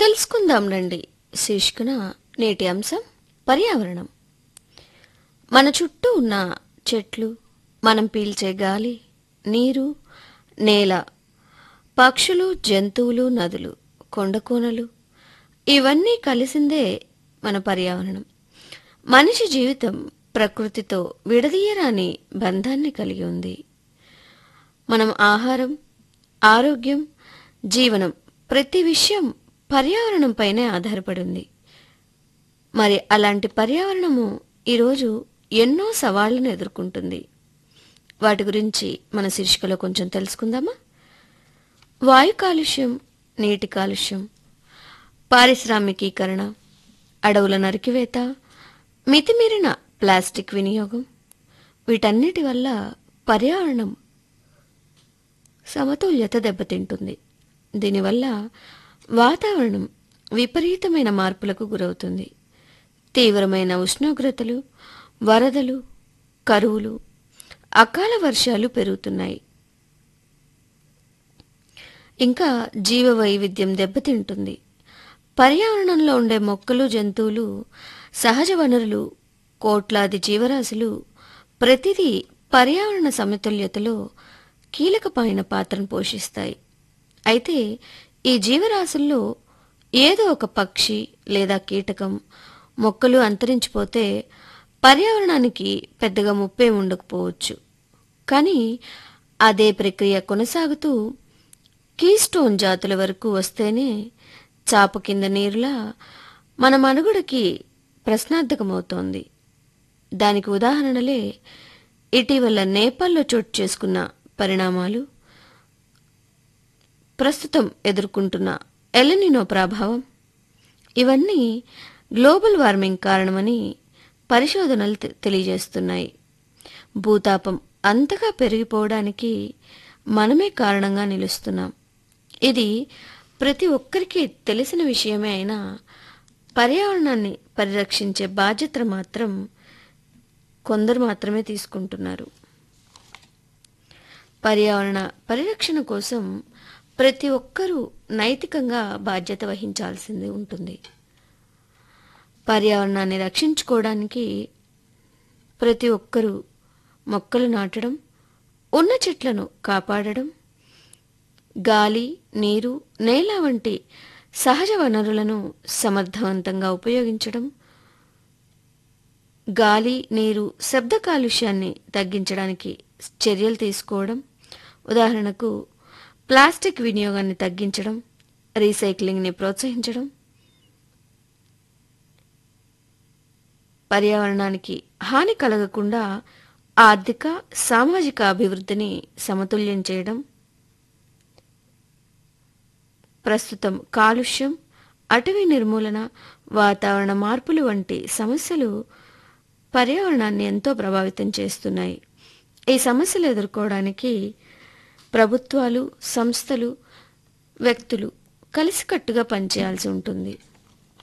తెలుసుకుందాం రండి శీర్షికన నేటి అంశం పర్యావరణం మన చుట్టూ ఉన్న చెట్లు మనం పీల్చే గాలి నీరు నేల పక్షులు జంతువులు నదులు కొండకోనలు ఇవన్నీ కలిసిందే మన పర్యావరణం మనిషి జీవితం ప్రకృతితో విడదీయరాని బంధాన్ని కలిగి ఉంది మనం ఆహారం ఆరోగ్యం జీవనం ప్రతి విషయం పర్యావరణంపైనే ఆధారపడి ఉంది మరి అలాంటి పర్యావరణము ఈరోజు ఎన్నో సవాళ్లను ఎదుర్కొంటుంది వాటి గురించి మన శీర్షికలో కొంచెం తెలుసుకుందామా వాయు కాలుష్యం నీటి కాలుష్యం పారిశ్రామికీకరణ అడవుల నరికివేత మితిమీరిన ప్లాస్టిక్ వినియోగం వీటన్నిటి వల్ల పర్యావరణం సమతుల్యత దెబ్బతింటుంది దీనివల్ల వాతావరణం విపరీతమైన మార్పులకు గురవుతుంది తీవ్రమైన ఉష్ణోగ్రతలు వరదలు కరువులు అకాల వర్షాలు పెరుగుతున్నాయి ఇంకా జీవ వైవిధ్యం దెబ్బతింటుంది పర్యావరణంలో ఉండే మొక్కలు జంతువులు సహజ వనరులు కోట్లాది జీవరాశులు ప్రతిదీ పర్యావరణ సమతుల్యతలో కీలకమైన పాత్రను పోషిస్తాయి అయితే ఈ జీవరాశుల్లో ఏదో ఒక పక్షి లేదా కీటకం మొక్కలు అంతరించిపోతే పర్యావరణానికి పెద్దగా ముప్పే ఉండకపోవచ్చు కానీ అదే ప్రక్రియ కొనసాగుతూ కీస్టోన్ జాతుల వరకు వస్తేనే చాప కింద నీరులా మన మనుగడకి ప్రశ్నార్థకమవుతోంది దానికి ఉదాహరణలే ఇటీవల నేపాల్లో చోటు చేసుకున్న పరిణామాలు ప్రస్తుతం ఎదుర్కొంటున్న ఎలనినో ప్రభావం ఇవన్నీ గ్లోబల్ వార్మింగ్ కారణమని పరిశోధనలు తె- తెలియజేస్తున్నాయి భూతాపం అంతగా పెరిగిపోవడానికి మనమే కారణంగా నిలుస్తున్నాం ఇది ప్రతి ఒక్కరికి తెలిసిన విషయమే అయినా పర్యావరణాన్ని పరిరక్షించే బాధ్యత మాత్రం కొందరు మాత్రమే తీసుకుంటున్నారు పర్యావరణ పరిరక్షణ కోసం ప్రతి ఒక్కరూ నైతికంగా బాధ్యత వహించాల్సింది ఉంటుంది పర్యావరణాన్ని రక్షించుకోవడానికి ప్రతి ఒక్కరూ మొక్కలు నాటడం ఉన్న చెట్లను కాపాడడం గాలి నీరు నేల వంటి సహజ వనరులను సమర్థవంతంగా ఉపయోగించడం గాలి నీరు శబ్ద కాలుష్యాన్ని తగ్గించడానికి చర్యలు తీసుకోవడం ఉదాహరణకు ప్లాస్టిక్ వినియోగాన్ని తగ్గించడం రీసైక్లింగ్ని ప్రోత్సహించడం పర్యావరణానికి హాని కలగకుండా ఆర్థిక సామాజిక అభివృద్ధిని సమతుల్యం చేయడం ప్రస్తుతం కాలుష్యం అటవీ నిర్మూలన వాతావరణ మార్పులు వంటి సమస్యలు పర్యావరణాన్ని ఎంతో ప్రభావితం చేస్తున్నాయి ఈ సమస్యలు ఎదుర్కోవడానికి ప్రభుత్వాలు సంస్థలు వ్యక్తులు కలిసికట్టుగా పనిచేయాల్సి ఉంటుంది